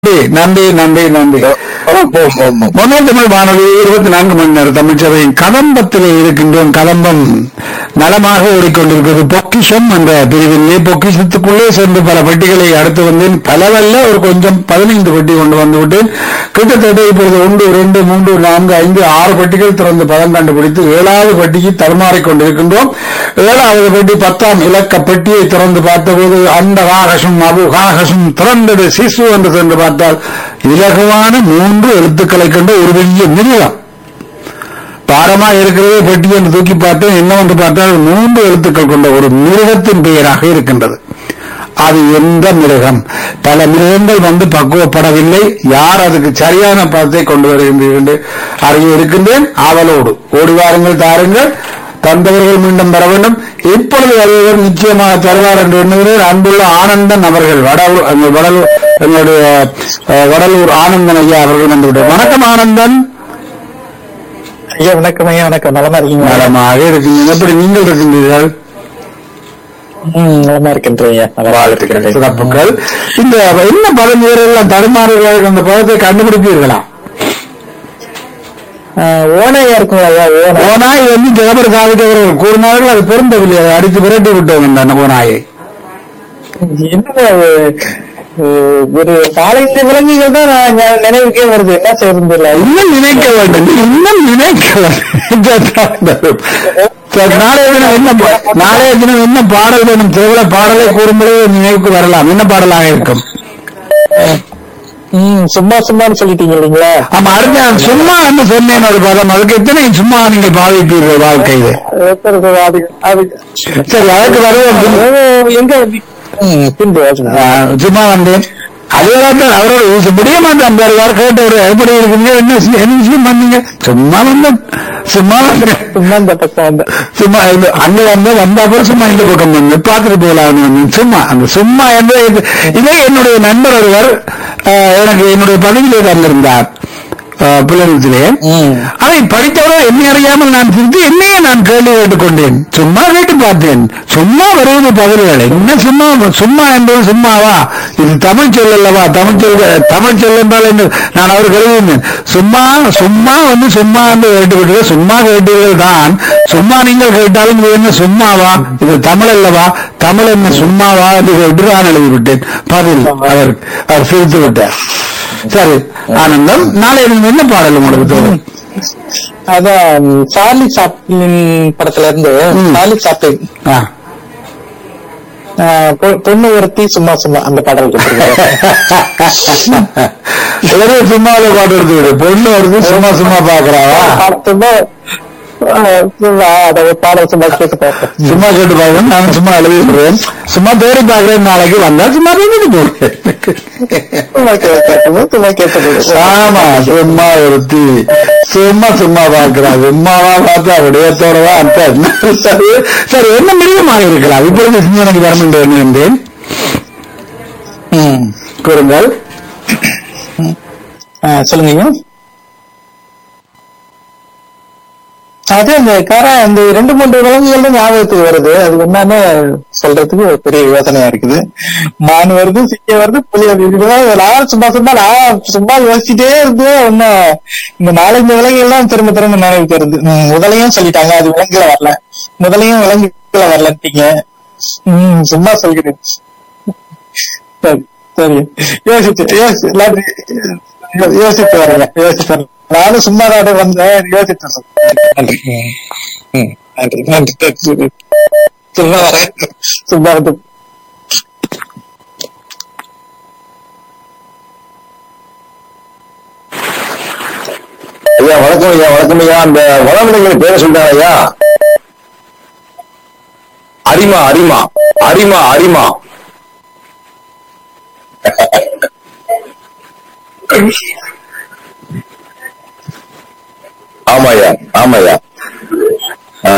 நன்றி நன்றி நன்றி மொழி தமிழ் வானொலி இருபத்தி நான்கு மணி நேர தமிழ்ச்சபையின் கதம்பத்திலே இருக்கின்றோம் கதம்பம் நலமாக ஓடிக்கொண்டிருக்கிறது பொக்கிஷம் என்ற பிரிவிலே பொக்கிஷத்துக்குள்ளே சென்று பல பெட்டிகளை அடுத்து வந்தேன் பலவல்ல ஒரு கொஞ்சம் பதினைந்து பெட்டி கொண்டு வந்து விட்டேன் கிட்டத்தட்ட இப்பொழுது ஒன்று இரண்டு மூன்று நான்கு ஐந்து ஆறு பெட்டிகள் திறந்து பதம் கண்டுபிடித்து ஏழாவது பெட்டிக்கு தருமாறிக் கொண்டிருக்கின்றோம் ஏழாவது பெட்டி பத்தாம் இலக்க பெட்டியை திறந்து பார்த்தபோது அந்த காகசும் அபு காகசும் திறந்தது சிசு என்று சென்று பார்த்தால் இலகுவான மூன்று எழுத்துக்களை கொண்ட ஒரு பெரிய மிருகம் பாரமா இருக்கிறதே பெட்டி என்று தூக்கி பார்த்தேன் என்னவென்று பார்த்தால் மூன்று எழுத்துக்கள் கொண்ட ஒரு மிருகத்தின் பெயராக இருக்கின்றது அது எந்த மிருகம் பல மிருகங்கள் வந்து பக்குவப்படவில்லை யார் அதுக்கு சரியான பதத்தை கொண்டு வருகின்றீர்கள் என்று அறிய இருக்கின்றேன் ஆவலோடு ஓடி வாருங்கள் தாருங்கள் தந்தவர்கள் மீண்டும் பெற வேண்டும் இப்பொழுது வருவவர் நிச்சயமாக தருவார் என்று எண்ணுகிறேன் அன்புள்ள ஆனந்தன் அவர்கள் வடலூர் எங்கள் வடலூர் எங்களுடைய அஹ், வடலூர் ஆனந்தன் ஐயா அவர்கள் வந்துவிட்டார் வணக்கம் ஆனந்தன் ஐயா வணக்கம் ஐயா வணக்கம் நலமா இருக்கீங்க நலமாக இருக்கீங்க எப்படி நீங்கள் இருக்கின்றீர்கள் ம், நலமா இருக்கின்றேன் ஐயா நலமா இருக்கின்றேன் சிறப்புகள் இந்த என்ன பதம் எல்லாம் தடுமாறுகிறார்கள் அந்த பதத்தை கண்டுபிடிப்பீர்களா ஆஹ், ஓனையா இருக்கும் ஐயா ஓனை ஓனாய் வந்து ஜெகபர் சாதித்தவர்கள் கூறினார்கள் அது பொருந்தவில்லை அதை அடித்து விரட்டி விட்டவங்க அந்த ஓனாயை என்ன அது, அஹ், ஒரு நாலஞ்சு விலங்குகள் தான் நான் ஞா- நினைவுக்கே வருது என்ன செய்யறது இல்ல இன்னும் நினைக்க வேண்டும் இன்னும் நினைக்க வேண்டும் சரி, நாளைய தினம் என்ன பா- நாளைய தினம் என்ன பாடல் வேணும் திருவிழா பாடலை கூறும்போது நினைவுக்கு வரலாம் என்ன பாடலாக இருக்கும் ம் சும்மா சும்மான்னு சொல்லிட்டீங்க இல்லைங்களா ஆமா அடுத்து நான் சும்மா என்ன சொன்னேன் ஒரு பதம் அதுக்கு எத்தனை சும்மா நீங்கள் பாவிப்பீர்கள் வாழ்க்கையில ஒருத்தருக்கு அது அது சரி அதுக்கு வருவோம் அதாவது எங்க ம், பின்பு யோசனை. ஆ, சும்மா வந்தேன் அதுதான் அவரோட இது முடிய மாட்டேன் யார் கேட்டவர் எப்படி இருக்கீங்க என்ன விஷயம், என்ன விஷயம் பண்ணீங்க சும்மா வந்தேன் சும்மா வந்தேன் சும்மா இந்த பக்கம் வந்து சும்மா இந்த அங்க வந்து வந்த அப்புறம் சும்மா இந்த பக்கம் வந்து பார்த்துட்டு போகலாம்னு வந்தேன். சும்மா அந்த சும்மா என்று இது- இதே என்னுடைய நண்பர் ஒருவர் ஆ, எனக்கு என்னுடைய பதவியிலே தந்திருந்தார் பிள்ளைகளத்திலே ம். அதை படித்தவரோ என்னை அறியாமல் நான் சிரித்து என்னையே நான் கேள்வி கேட்டுக்கொண்டேன் சும்மா கேட்டு பார்த்தேன் சும்மா வருவது பதில்கள் என்ன சும்மா சும்மா என்பது சும்மாவா இது தமிழ் சொல் அல்லவா தமிழ் சொல் தமிழ் சொல் என்றால் என்ன நான் அவர் கருதினேன் சும்மா சும்மா வந்து சும்மா என்று கேட்டுவிட்டது சும்மா கேட்டீர்கள் தான் சும்மா நீங்கள் கேட்டாலும் இது என்ன சும்மாவா இது தமிழ் அல்லவா தமிழ் என்ன சும்மாவா என்று கேட்டு நான் எழுதிவிட்டேன் பதில் அவர் அவர் சிரித்து விட்டார் சரி ஆனந்தம் நாளை நீங்க என்ன பாடல் உங்களுக்கு தோணும் அதான் சார்லி சாப்ளின் படத்துல இருந்து ம். சார்லி சாப்ளின் ஆ. ஆஹ் பொ- பொண்ணு ஒருத்தி சும்மா சும்மா அந்த பாடல் கொடுத்திருக்காரு. ஒரே சும்மாவில பாட்டு எடுத்து விடு பொண்ணு வருது சும்மா சும்மா பாக்குறாவா பாட- சும்மா ஆஹ் சும்மா அதை பாடல் சும்மா கேட்டு பார்ப்போம் சும்மா கேட்டு பாக்குறேன் நான் சும்மா எழுதி விடுறேன் சும்மா தேடி பாக்குறேன் நாளைக்கு வந்தா சும்மா பேசிட்டு போறேன் சும்மா கேட்டு சும்மா கேட்டு ஆமா சும்மா ஒருத்தி சும்மா சும்மா பாக்குறா சும்மாவா பார்த்தா விடயத்தோடவா அர்த்தம் சரி சரி என்ன மிருகமாக இருக்கலாம் இப்பொழுது சிந்தனைக்கு வர வேண்டும் என்றேன் ம். கூறுங்கள் ஆஹ் சொல்லுங்க அது அந்த கார அந்த ரெண்டு மூன்று விலங்குகள் தான் ஞாபகத்துக்கு வருது அது என்னன்னு சொல்றதுக்கு ஒரு பெரிய யோசனையா இருக்குது மான் வருது சிங்க வருது புலி வருது இதுதான் நான் சும்மா சும்மா நான் சும்மா யோசிச்சுட்டே இருந்து ஒன்னும் இந்த நாலஞ்சு விலங்குகள் தான் திரும்ப திரும்ப நினைவுக்கு வருது ம், முதலையும் சொல்லிட்டாங்க அது விலங்குல வரல முதலையும் விலங்குல வரலட்டீங்க ம் சும்மா சொல்கிறேன் சரி சரி யோசிச்சு யோசி எல்லாத்தையும் யோ- யோசித்து வரேன் யோசித்து வரேன் நானும் சும்மா தான் வந்தேன் யோசித்து சொல்றேன். நன்றி ம், நன்றி நன்றி நன்றி. சும்மா வரேன் சும்மா வந்து ஐயா வணக்கம் ஐயா வணக்கம் ஐயா அந்த வளவிலங்குகள் பேரை சொல்றாங்க ஐயா அரிமா அரிமா அரிமா அரிமா ஆமாய்யா ஆமாய்யா ஆ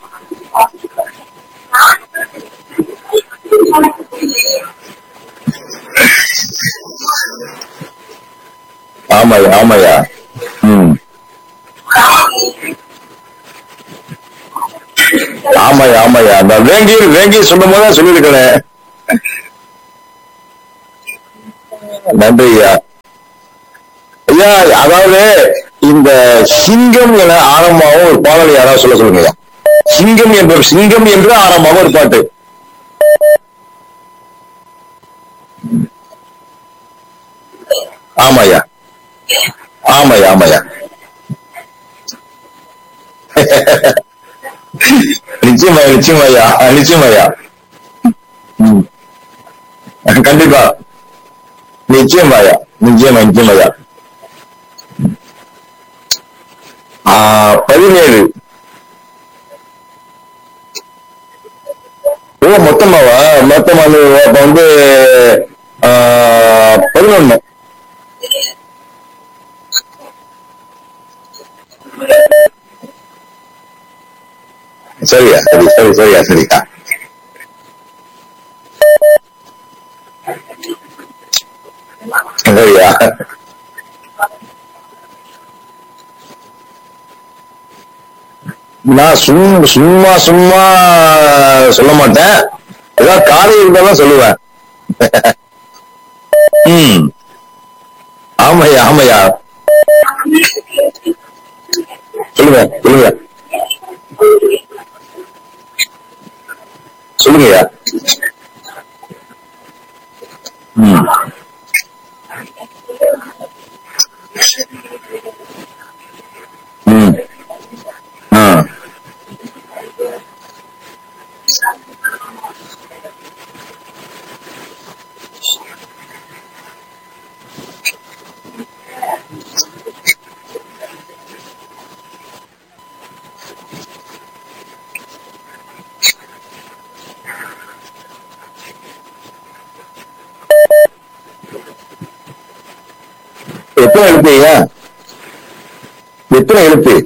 ஆமாய்யா ஆமாய்யா ம் ஆமாய்யா ஆமாய்யா அந்த வேங்கி வேங்கி சொல்லும் போது சொல்லியிருக்கிறேன் நன்றி ஐயா ஐயா அதாவது இந்த சிங்கம் என ஆரம்பமாகவும் ஒரு பாடல் யாராவது சொல்ல சொல்லுங்க ஐயா. சிங்கம் என்ற சிங்கம் என்று ஆரம்பமாக ஒரு பாட்டு ஆமாய்யா ஆமாய்யா ஆமாய்யா நிச்சயமா நிச்சயமாய்யா நிச்சயமாய்யா ம். கண்டிப்பா நிச்சயமாய்யா நிச்சயமா நிச்சயமாய்யா ஆ, பதினேழு ஓ மொத்தமாவா மொத்தமா வந்து அப்ப வந்து ஆ, பதினொன்னு சரியா சரி சரி சரியா சரியா சரியா நான் சும்மா சும்மா சும்மா சொல்ல மாட்டேன் ஏதாவது காலை இருந்தாலும் சொல்லுவேன் ம் ஆமையா ஆமையா சொல்லுங்க சொல்லுங்க சொல்லுங்கய்யா ம் ம் ஆ எத்தனை எழுத்து ஐயா எத்தனை எழுத்து